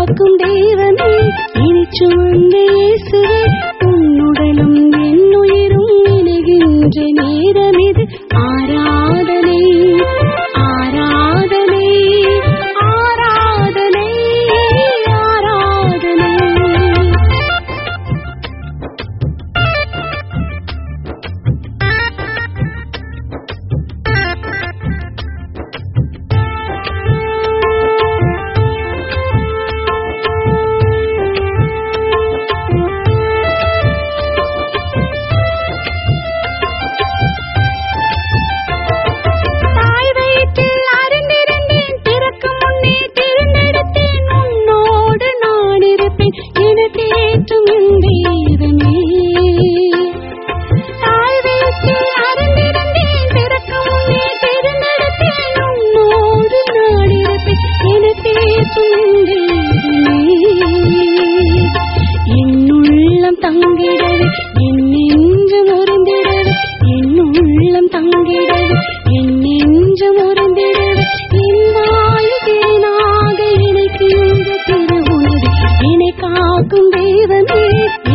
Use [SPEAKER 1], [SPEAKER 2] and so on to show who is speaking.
[SPEAKER 1] காக்கும் தெய்வமே இனி சுமந்த இயேசுவே உன்னுடலும் என்னுயிரும் இணைகின்ற நேரம் இது ஆராதனை ஆராதனை ஆராதனை ஆராதனை தாய் வயிற்றில் அறிந்திருந்தேன் பிறக்கும் முன்னே தெரிந்தெடுத்தேன் உன்னோடு நான் இருப்பேன் என தேற்றும் என் தெய்வமே தாய் வயிற்றில் அறிந்திருந்தேன் பிறக்கும் முன்னே தெரிந்தெடுத்தேன் உன்னோடு நான் இருப்பேன் என தேற்றும் என் தெய்வமே என் உள்ளம் தங்கிடவே என் நெஞ்சம் உறைந்திடவே என் உள்ளம் தங்கிடவே என் நெஞ்சம் உறைந்திடவே என் வாயு தேனாக இணைக்கின்ற திருவுணர்வு என்னை காக்கும் தெய்வமே